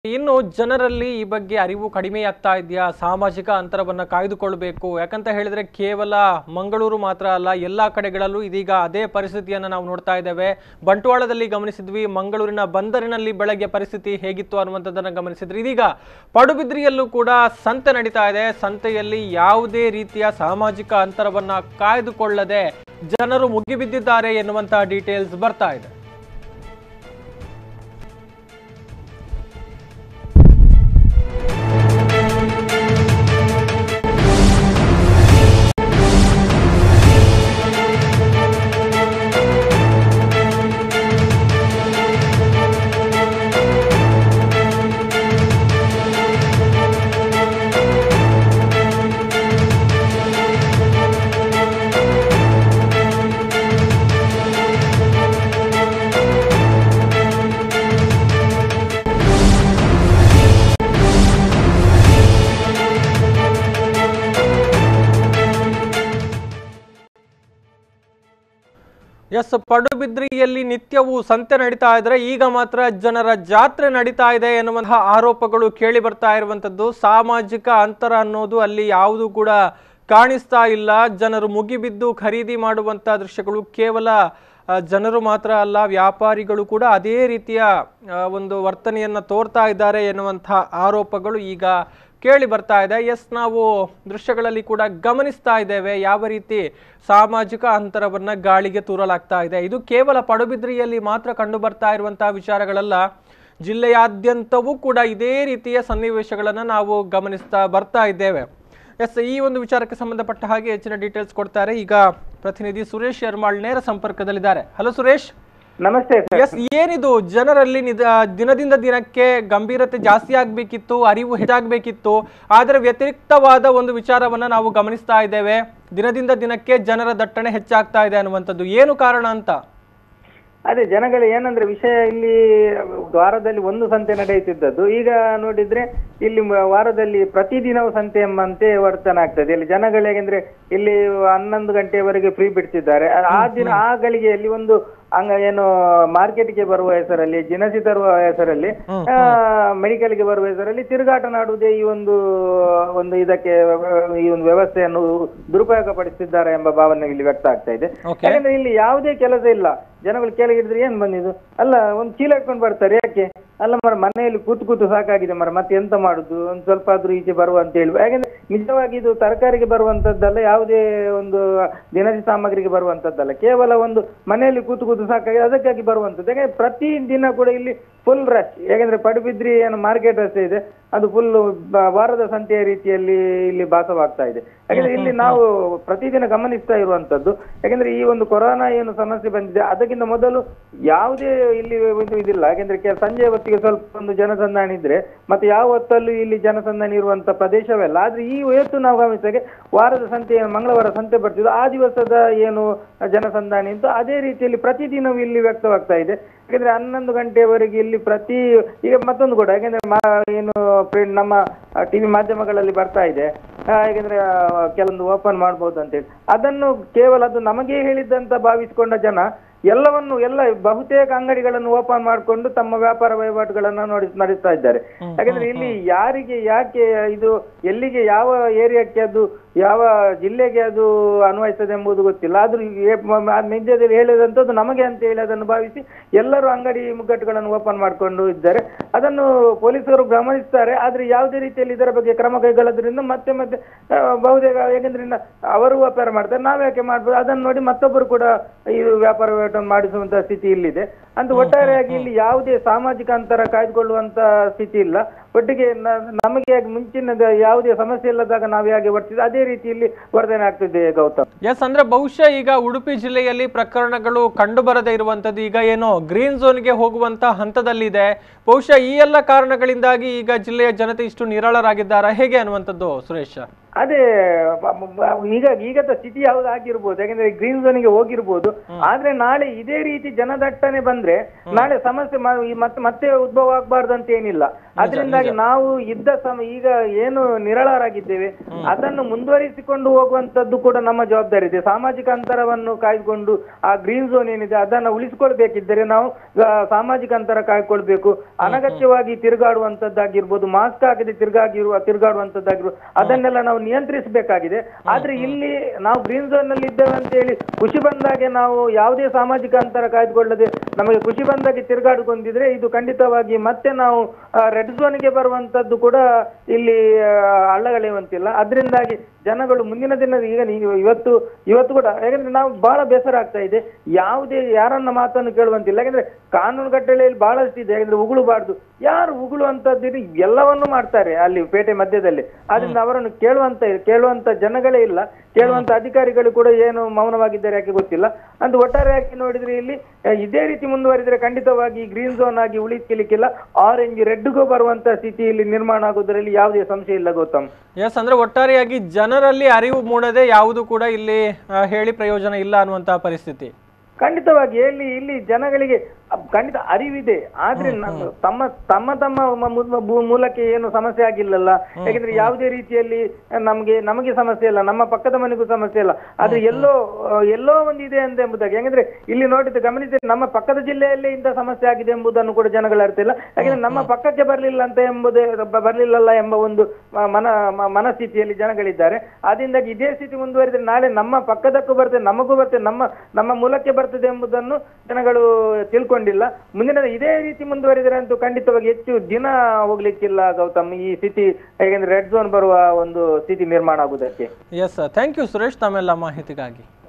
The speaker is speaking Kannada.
ಇನ್ನು ಜನರಲ್ಲಿ ಈ ಬಗ್ಗೆ ಅರಿವು ಕಡಿಮೆಯಾಗ್ತಾ ಇದೆಯಾ ಸಾಮಾಜಿಕ ಅಂತರವನ್ನ ಕಾಯ್ದುಕೊಳ್ಬೇಕು ಯಾಕಂತ ಹೇಳಿದ್ರೆ ಕೇವಲ ಮಂಗಳೂರು ಮಾತ್ರ ಅಲ್ಲ ಎಲ್ಲಾ ಕಡೆಗಳಲ್ಲೂ ಇದೀಗ ಅದೇ ಪರಿಸ್ಥಿತಿಯನ್ನ ನಾವು ನೋಡ್ತಾ ಇದ್ದೇವೆ ಬಂಟ್ವಾಳದಲ್ಲಿ ಗಮನಿಸಿದ್ವಿ ಮಂಗಳೂರಿನ ಬಂದರಿನಲ್ಲಿ ಬೆಳಗ್ಗೆ ಪರಿಸ್ಥಿತಿ ಹೇಗಿತ್ತು ಅನ್ನುವಂಥದ್ದನ್ನ ಗಮನಿಸಿದ್ರಿ ಇದೀಗ ಪಡುಬಿದ್ರಿಯಲ್ಲೂ ಕೂಡ ಸಂತೆ ನಡೀತಾ ಇದೆ ಸಂತೆಯಲ್ಲಿ ಯಾವುದೇ ರೀತಿಯ ಸಾಮಾಜಿಕ ಅಂತರವನ್ನ ಕಾಯ್ದುಕೊಳ್ಳದೆ ಜನರು ಮುಗಿಬಿದ್ದಿದ್ದಾರೆ ಎನ್ನುವಂತಹ ಡೀಟೇಲ್ಸ್ ಬರ್ತಾ ಇದೆ ಎಸ್ ಪಡುಬಿದ್ರಿಯಲ್ಲಿ ನಿತ್ಯವೂ ಸಂತೆ ನಡೀತಾ ಇದ್ರೆ ಈಗ ಮಾತ್ರ ಜನರ ಜಾತ್ರೆ ನಡೀತಾ ಇದೆ ಎನ್ನುವಂತಹ ಆರೋಪಗಳು ಕೇಳಿ ಬರ್ತಾ ಇರುವಂತದ್ದು ಸಾಮಾಜಿಕ ಅಂತರ ಅನ್ನೋದು ಅಲ್ಲಿ ಯಾವುದು ಕೂಡ ಕಾಣಿಸ್ತಾ ಇಲ್ಲ ಜನರು ಮುಗಿಬಿದ್ದು ಖರೀದಿ ಮಾಡುವಂತ ದೃಶ್ಯಗಳು ಕೇವಲ ಆ, ಜನರು ಮಾತ್ರ ಅಲ್ಲ ವ್ಯಾಪಾರಿಗಳು ಕೂಡ ಅದೇ ರೀತಿಯ ಆ, ಒಂದು ವರ್ತನೆಯನ್ನ ತೋರ್ತಾ ಇದ್ದಾರೆ ಎನ್ನುವಂತಹ ಆರೋಪಗಳು ಈಗ ಕೇಳಿ ಬರ್ತಾ ಇದೆ ಎಸ್ ನಾವು ದೃಶ್ಯಗಳಲ್ಲಿ ಕೂಡ ಗಮನಿಸ್ತಾ ಇದ್ದೇವೆ ಯಾವ ರೀತಿ ಸಾಮಾಜಿಕ ಅಂತರವನ್ನ ಗಾಳಿಗೆ ತೂರಲಾಗ್ತಾ ಇದೆ ಇದು ಕೇವಲ ಪಡುಬಿದ್ರಿಯಲ್ಲಿ ಮಾತ್ರ ಕಂಡು ಬರ್ತಾ ಇರುವಂತಹ ವಿಚಾರಗಳಲ್ಲ ಜಿಲ್ಲೆಯಾದ್ಯಂತವೂ ಕೂಡ ಇದೇ ರೀತಿಯ ಸನ್ನಿವೇಶಗಳನ್ನು ನಾವು ಗಮನಿಸ್ತಾ ಬರ್ತಾ ಇದ್ದೇವೆ ಎಸ್ ಈ ಒಂದು ವಿಚಾರಕ್ಕೆ ಸಂಬಂಧಪಟ್ಟ ಹಾಗೆ ಹೆಚ್ಚಿನ ಡೀಟೇಲ್ಸ್ ಕೊಡ್ತಾರೆ ಈಗ ಪ್ರತಿನಿಧಿ ಸುರೇಶ್ ಯರ್ಮಾಳ್ ನೇರ ಸಂಪರ್ಕದಲ್ಲಿದ್ದಾರೆ ಹಲೋ ಸುರೇಶ್ ನಮಸ್ತೆ ಸರ್ ಎಸ್ ಏನಿದು ಜನರಲ್ಲಿ ನಿದ ದಿನದಿಂದ ದಿನಕ್ಕೆ ಗಂಭೀರತೆ ಜಾಸ್ತಿ ಆಗ್ಬೇಕಿತ್ತು ಅರಿವು ಹೆಚ್ಚಾಗಬೇಕಿತ್ತು ಆದರೆ ವ್ಯತಿರಿಕ್ತವಾದ ಒಂದು ವಿಚಾರವನ್ನ ನಾವು ಗಮನಿಸ್ತಾ ಇದ್ದೇವೆ ದಿನದಿಂದ ದಿನಕ್ಕೆ ಜನರ ದಟ್ಟಣೆ ಹೆಚ್ಚಾಗ್ತಾ ಇದೆ ಅನ್ನುವಂಥದ್ದು ಏನು ಕಾರಣ ಅಂತ ಅದೇ ಜನಗಳು ಏನಂದ್ರೆ ವಿಷಯ ಇಲ್ಲಿ ವಾರದಲ್ಲಿ ಒಂದು ಸಂತೆ ನಡೆಯುತ್ತಿದ್ದದ್ದು ಈಗ ನೋಡಿದ್ರೆ ಇಲ್ಲಿ ಮ- ವಾರದಲ್ಲಿ ಪ್ರತಿದಿನವೂ ಸಂತೆ ಎಂಬಂತೆ ವರ್ತನೆ ಆಗ್ತದೆ ಇಲ್ಲಿ ಜನಗಳು ಹೇಗೆಂದ್ರೆ ಇಲ್ಲಿ ಹನ್ನೊಂದು ಗಂಟೆಯವರೆಗೆ ಫ್ರೀ ಬಿಡ್ತಿದ್ದಾರೆ ಆ- ಆ ದಿನ ಆ ಗಳಿಗೆಯಲ್ಲಿ ಒಂದು ಅಂಗ ಏನು ಮಾರ್ಕೆಟ್ಗೆ ಬರುವ ಹೆಸರಲ್ಲಿ ದಿನಸಿ ತರುವ ಹೆಸರಲ್ಲಿ ಮೆಡಿಕಲ್ಗೆ ಬರುವ ಹೆಸರಲ್ಲಿ ತಿರುಗಾಟ ನಾಡುವುದೇ ಈ ಒಂದು ಒಂದು ಇದಕ್ಕೆ ವ್ಯ- ಈ ಒಂದು ವ್ಯವಸ್ಥೆಯನ್ನು ದುರುಪಯೋಗ ಪಡಿಸುತ್ತಿದ್ದಾರೆ ಎಂಬ ಭಾವನೆ ಇಲ್ಲಿ ವ್ಯಕ್ತ ಆಗ್ತಾ ಇದೆ Okay. ಯಾಕಂದ್ರೆ ಇಲ್ಲಿ ಯಾವುದೇ ಕೆಲಸ ಇಲ್ಲ ಜನಗಳು ಕೆಳಗಿಡಿದ್ರೆ ಏನ್ ಬಂದಿದ್ದು ಅಲ್ಲ ಒಂದು ಚೀಲ ಇಟ್ಕೊಂಡು ಬರ್ತಾರೆ ಯಾಕೆ ಅಲ್ಲ ಮರ ಮನೆಯಲ್ಲಿ ಕೂತು ಕೂತು ಸಾಕಾಗಿದೆ ಮರ ಮತ್ತೆ ಎಂತ ಮಾಡುದು ಒಂದು ಸ್ವಲ್ಪ ಆದ್ರೂ ಈಚೆ ಬರುವ ಅಂತ ಹೇಳಿ ಯಾಕಂದ್ರೆ ನಿಜವಾಗಿ ಇದು ತರಕಾರಿಗೆ ಬರುವಂತದ್ದಲ್ಲ ಯಾವುದೇ ಒಂದು ದಿನಸಿ ಸಾಮಗ್ರಿಗೆ ಬರುವಂತದ್ದಲ್ಲ ಕೇವಲ ಒಂದು ಮನೆಯಲ್ಲಿ ಕೂತು ಕೂತು ಸಾಕಾಗಿದೆ ಅದಕ್ಕಾಗಿ ಬರುವಂತದ್ದು ಯಾಕಂದ್ರೆ ಪ್ರತಿ ದಿನ ಕೂಡ ಇಲ್ಲಿ ಫುಲ್ ರಶ್ ಯಾಕಂದ್ರೆ ಪಡುಬಿದ್ರಿ ಏನು ಮಾರ್ಕೆಟ್ ರಸ್ತೆ ಇದೆ ಅದು ಫುಲ್ ವಾರದ ಸಂತೆಯ ರೀತಿಯಲ್ಲಿ ಇಲ್ಲಿ ಭಾಸವಾಗ್ತಾ ಇದೆ ಯಾಕಂದ್ರೆ ಇಲ್ಲಿ ನಾವು ಪ್ರತಿದಿನ ಗಮನಿಸ್ತಾ ಇರುವಂತದ್ದು ಯಾಕಂದ್ರೆ ಈ ಒಂದು ಕೊರೋನಾ ಏನು ಸಮಸ್ಯೆ ಬಂದಿದೆ ಅದಕ್ಕಿಂತ ಮೊದಲು ಯಾವುದೇ ಇಲ್ಲಿ ಒಂದು ಇದಿಲ್ಲ ಯಾಕಂದ್ರೆ ಕೆ- ಸಂಜೆ ಹೊತ್ತಿಗೆ ಸ್ವಲ್ಪ ಒಂದು ಜನಸಂದಣಿ ಇದ್ರೆ ಮತ್ತೆ ಯಾವ ಹೊತ್ತಲ್ಲೂ ಇಲ್ಲಿ ಜನಸಂದಣಿ ಇರುವಂತ ಪ್ರದೇಶವಲ್ಲ ಆದ್ರೆ ಈ ಹೊತ್ತು ನಾವು ಗಮನಿಸಿದಾಗೆ ವಾರದ ಸಂತೆ ಏನು ಮಂಗಳವಾರ ಸಂತೆ ಬರ್ತಿದ್ದು ಆ ದಿವಸದ ಏನು ಜನಸಂದಣಿ ಇತ್ತು ಅದೇ ರೀತಿಯಲ್ಲಿ ಪ್ರತಿದಿನವೂ ಇಲ್ಲಿ ವ್ಯಕ್ತವಾಗ್ತಾ ಇದೆ ಯಾಕಂದ್ರೆ ಹನ್ನೊಂದು ಗಂಟೆವರೆಗೆ ಇಲ್ಲಿ ಪ್ರತಿ ಈಗ ಮತ್ತೊಂದು ಕೂಡ ಯಾಕಂದ್ರೆ ಮಾ- ಏನು ಪ್ರಿಂಟ್ ನಮ್ಮ ಟಿವಿ ಮಾಧ್ಯಮಗಳಲ್ಲಿ ಬರ್ತಾ ಇದೆ ಆ, ಯಾಕಂದ್ರೆ ಆ, ಕೆಲವೊಂದು ಓಪನ್ ಮಾಡ್ಬೋದು ಅಂತೇಳಿ ಅದನ್ನು ಕೇವಲ ಅದು ನಮಗೆ ಹೇಳಿದ್ದಂತ ಭಾವಿಸಿಕೊಂಡ ಜನ ಎಲ್ಲವನ್ನು ಎಲ್ಲ ಬಹುತೇಕ ಅಂಗಡಿಗಳನ್ನು ಓಪನ್ ಮಾಡಿಕೊಂಡು ತಮ್ಮ ವ್ಯಾಪಾರ ವಹಿವಾಟುಗಳನ್ನು ನೋಡಿ ನಡೆಸ್ತಾ ಇದ್ದಾರೆ ಯಾಕಂದ್ರೆ ಇಲ್ಲಿ ಯಾರಿಗೆ ಯಾಕೆ ಇದು ಎಲ್ಲಿಗೆ ಯಾವ ಏರಿಯಾಕ್ಕೆ ಅದು ಯಾವ ಜಿಲ್ಲೆಗೆ ಅದು ಅನ್ವಯಿಸ್ತದೆ ಎಂಬುದು ಗೊತ್ತಿಲ್ಲ ಆದ್ರೂ ನಿಜದಲ್ಲಿ ಹೇಳಿದಂಥದ್ದು ನಮಗೆ ಅಂತ ಹೇಳಿ ಅದನ್ನು ಭಾವಿಸಿ ಎಲ್ಲರೂ ಅಂಗಡಿ ಮುಗ್ಗಟ್ಟುಗಳನ್ನು ಓಪನ್ ಮಾಡಿಕೊಂಡು ಇದ್ದಾರೆ ಅದನ್ನು ಪೊಲೀಸರು ಗಮನಿಸ್ತಾರೆ ಆದ್ರೆ ಯಾವುದೇ ರೀತಿಯಲ್ಲಿ ಇದರ ಬಗ್ಗೆ ಕ್ರಮ ಕೈಗೊಳ್ಳೋದ್ರಿಂದ ಮತ್ತೆ ಮತ್ತೆ ಆ, ಬಹುತೇಕ ಯಾಕೆಂದ್ರೆ ಇನ್ನ ಅವರು ವ್ಯಾಪಾರ ಮಾಡ್ತಾರೆ ನಾವ್ ಯಾಕೆ ಮಾಡ್ಬೋದು ಅದನ್ನು ನೋಡಿ ಮತ್ತೊಬ್ಬರು ಕೂಡ ಈ ವ್ಯಾಪಾರ ವಹಿವಾಟನ್ನು ಮಾಡಿಸುವಂತ ಸ್ಥಿತಿ ಇಲ್ಲಿದೆ ಅಂತ ಒಟ್ಟಾರೆಯಾಗಿ ಇಲ್ಲಿ ಯಾವುದೇ ಸಾಮಾಜಿಕ ಅಂತರ ಕಾಯ್ದುಕೊಳ್ಳುವಂತ ಸ್ಥಿತಿ ಇಲ್ಲ ಒಟ್ಟಿಗೆ ನ- ನಮಗೆ ಮುಂಚಿನದ ಯಾವುದೇ ಸಮಸ್ಯೆ ಇಲ್ಲದಾಗ ನಾವು ಹೇಗೆ ವರ್ತಿದ್ದೆ ಅದೇ ರೀತಿಯಲ್ಲಿ ವರ್ತನೆ ಆಗ್ತಿದೆ ಗೌತಮ್ ಎಸ್ ಅಂದ್ರೆ ಬಹುಶಃ ಈಗ ಉಡುಪಿ ಜಿಲ್ಲೆಯಲ್ಲಿ ಪ್ರಕರಣಗಳು ಕಂಡು ಬರದೇ ಇರುವಂತದ್ದು ಈಗ ಏನೋ ಗ್ರೀನ್ ಝೋನ್ಗೆ ಹೋಗುವಂತ ಹಂತದಲ್ಲಿದೆ ಬಹುಶಃ ಈ ಎಲ್ಲ ಕಾರಣಗಳಿಂದಾಗಿ ಈಗ ಜಿಲ್ಲೆಯ ಜನತೆ ಇಷ್ಟು ನಿರಾಳರಾಗಿದ್ದಾರಾ ಹೇಗೆ ಅನ್ನುವಂಥದ್ದು ಸುರೇಶ್ ಅದೇ ಬ- ಬ- ಈಗ ಈಗದ ಸ್ಥಿತಿ ಯಾವ್ದು ಆಗಿರ್ಬೋದು ಯಾಕಂದ್ರೆ ಗ್ರೀನ್ ಝೋನ್ಗೆ ಹೋಗಿರ್ಬೋದು ಆದ್ರೆ ನಾಳೆ ಇದೇ ರೀತಿ ಜನದಟ್ಟಣೆ ಬಂದ್ರೆ ನಾಳೆ ಸಮಸ್ಯೆ ಮ- ಈ ಮತ್ತೆ ಮತ್ತೆ ಉದ್ಭವ ಆಗ್ಬಾರ್ದು ಅಂತ ಏನಿಲ್ಲ ಅದರಿಂದಾಗಿ ನಾವು ಇದ್ದ ಸಮ ಈಗ ಏನು ನಿರಳರಾಗಿದ್ದೇವೆ ಅದನ್ನು ಮುಂದುವರಿಸಿಕೊಂಡು ಹೋಗುವಂತದ್ದು ಕೂಡ ನಮ್ಮ ಜವಾಬ್ದಾರಿ ಇದೆ ಸಾಮಾಜಿಕ ಅಂತರವನ್ನು ಕಾಯ್ದುಕೊಂಡು ಆ ಗ್ರೀನ್ ಝೋನ್ ಏನಿದೆ ಅದನ್ನ ಉಳಿಸಿಕೊಳ್ಬೇಕಿದ್ದರೆ ನಾವು ಆ, ಸಾಮಾಜಿಕ ಅಂತರ ಕಾಯ್ಕೊಳ್ಬೇಕು ಅನಗತ್ಯವಾಗಿ ತಿರುಗಾಡುವಂತದ್ದಾಗಿರ್ಬೋದು ಮಾಸ್ಕ್ ಹಾಕದೆ ತಿರುಗಾಗಿರುವ ತಿರುಗಾಡುವಂತದ್ದಾಗಿರ್ಬೋದು ಅದನ್ನೆಲ್ಲ ನಾವು ನಿಯಂತ್ರಿಸಬೇಕಾಗಿದೆ ಆದ್ರೆ ಇಲ್ಲಿ ನಾವು ಗ್ರೀನ್ ಝೋನ್ ನಲ್ಲಿ ಇದ್ದೇವೆ ಅಂತ ಹೇಳಿ ಖುಷಿ ಬಂದಾಗೆ ನಾವು ಯಾವುದೇ ಸಾಮಾಜಿಕ ಅಂತರ ಕಾಯ್ದುಕೊಳ್ಳದೆ ನಮಗೆ ಖುಷಿ ಬಂದಾಗೆ ತಿರುಗಾಡಿಕೊಂಡಿದ್ರೆ ಇದು ಖಂಡಿತವಾಗಿ ಮತ್ತೆ ನಾವು ರೆಡ್ ಝೋನ್ಗೆ ಬರುವಂತದ್ದು ಕೂಡ ಇಲ್ಲಿ ಆ, ಅಲ್ಲಗಳೆಯುವಂತಿಲ್ಲ ಅದರಿಂದಾಗಿ ಜನಗಳು ಮುಂದಿನ ದಿನ ಈಗ ನೀವು ಇವತ್ತು ಇವತ್ತು ಕೂಡ ಯಾಕಂದ್ರೆ ನಾವು ಬಹಳ ಬೇಸರ ಆಗ್ತಾ ಇದೆ ಯಾವುದೇ ಯಾರನ್ನ ಮಾತನ್ನು ಕೇಳುವಂತಿಲ್ಲ ಯಾಕಂದ್ರೆ ಕಾನೂನು ಕಟ್ಟಳೆಯಲ್ಲಿ ಬಹಳಷ್ಟು ಇದೆ ಯಾಕಂದ್ರೆ ಉಗುಳಬಾರ್ದು ಯಾರು ಉಗುಳುವಂತದ್ದು ಇದು ಎಲ್ಲವನ್ನೂ ಮಾಡ್ತಾರೆ ಅಲ್ಲಿ ಪೇಟೆ ಮಧ್ಯದಲ್ಲಿ ಆದ್ರಿಂದ ಅವರನ್ನು ಕೇಳುವಂತ ಕೇಳುವಂತ ಜನಗಳೇ ಇಲ್ಲ ಕೇಳುವಂತ ಅಧಿಕಾರಿಗಳು ಕೂಡ ಏನು ಮೌನವಾಗಿದ್ದಾರೆ ಯಾಕೆ ಗೊತ್ತಿಲ್ಲ ಅಂತ ಒಟ್ಟಾರೆಯಾಗಿ ನೋಡಿದ್ರೆ ಇಲ್ಲಿ ಆ, ಇದೇ ರೀತಿ ಮುಂದುವರಿದ್ರೆ ಖಂಡಿತವಾಗಿ ಗ್ರೀನ್ ಝೋನ್ ಆಗಿ ಉಳಿಸ್ಲಿಕ್ಕಿಲ್ಲ ಆರೆಂಜ್ ರೆಡ್ಗೂ ಬರುವಂತ ಸ್ಥಿತಿ ಇಲ್ಲಿ ನಿರ್ಮಾಣ ಆಗೋದ್ರಲ್ಲಿ ಯಾವುದೇ ಸಂಶಯ ಇಲ್ಲ ಗೌತಮ್ ಎಸ್ ಅಂದ್ರೆ ಒಟ್ಟಾರೆಯಾಗಿ ಜನರಲ್ಲಿ ಅರಿವು ಮೂಡದೆ ಯಾವುದು ಕೂಡ ಇಲ್ಲಿ ಆ, ಹೇಳಿ ಪ್ರಯೋಜನ ಇಲ್ಲ ಅನ್ನುವಂತಹ ಪರಿಸ್ಥಿತಿ ಖಂಡಿತವಾಗಿ ಇಲ್ಲಿ ಇಲ್ಲಿ ಜನಗಳಿಗೆ ಅಬ್- ಖಂಡಿತ ಅರಿವಿದೆ ಆದ್ರೆ ನಮ್ಮ ತಮ್ಮ ತಮ್ಮ ತಮ್ಮ ಮ- ಮು- ಮು- ಮೂಲಕ್ಕೆ ಏನು ಸಮಸ್ಯೆ ಆಗಿಲ್ಲಲ್ಲ ಯಾಕಂದ್ರೆ ಯಾವುದೇ ರೀತಿಯಲ್ಲಿ ನಮಗೆ ನಮಗೆ ಸಮಸ್ಯೆ ಇಲ್ಲ ನಮ್ಮ ಪಕ್ಕದ ಮನೆಗೂ ಸಮಸ್ಯೆ ಇಲ್ಲ ಆದ್ರೆ ಎಲ್ಲೋ ಆ, ಎಲ್ಲೋ ಒಂದು ಇದೆ ಅಂತ ಎಂಬುದಾಗಿ ಯಾಕಂದ್ರೆ ಇಲ್ಲಿ ನೋಡಿದ ಗಮನಿಸಿದ್ರೆ ನಮ್ಮ ಪಕ್ಕದ ಜಿಲ್ಲೆಯಲ್ಲೇ ಇಂಥ ಸಮಸ್ಯೆ ಆಗಿದೆ ಎಂಬುದನ್ನು ಕೂಡ ಜನಗಳು ಅರ್ತಿಲ್ಲ ಯಾಕಂದ್ರೆ ನಮ್ಮ ಪಕ್ಕಕ್ಕೆ ಬರ್ಲಿಲ್ಲ ಅಂತ ಎಂಬುದೇ ಬ- ಬರ್ಲಿಲ್ಲಲ್ಲ ಎಂಬ ಒಂದು ಮ- ಮನ ಮ- ಮನಸ್ಥಿತಿಯಲ್ಲಿ ಜನಗಳಿದ್ದಾರೆ ಅದರಿಂದಾಗಿ ಇದೇ ಸ್ಥಿತಿ ಮುಂದುವರಿದ್ರೆ ನಾಳೆ ನಮ್ಮ ಪಕ್ಕದಕ್ಕೂ ಬರ್ತದೆ ನಮಗೂ ಬರ್ತದೆ ನಮ್ಮ ನಮ್ಮ ಮೂಲಕ್ಕೆ ಬರ್ತದೆ ಎಂಬುದನ್ನು ಜನಗಳು ತಿಳ್ಕೊಂಡಿಲ್ಲ ಮುಂದಿನ ಇದೇ ರೀತಿ ಮುಂದುವರಿದರೆ ಅಂತೂ ಖಂಡಿತವಾಗಿ ಹೆಚ್ಚು ದಿನ ಹೋಗ್ಲಿಕ್ಕಿಲ್ಲ ಗೌತಮ್ ಈ ಸ್ಥಿತಿ ಹೇಗೆಂದ್ರೆ ರೆಡ್ ಝೋನ್ ಬರುವ ಒಂದು ಸ್ಥಿತಿ ನಿರ್ಮಾಣ ಆಗುವುದಕ್ಕೆ ಎಸ್ ಥ್ಯಾಂಕ್ ಯು ಸುರೇಶ್ ತಮ್ಮೆಲ್ಲ ಮಾಹಿತಿಗಾಗಿ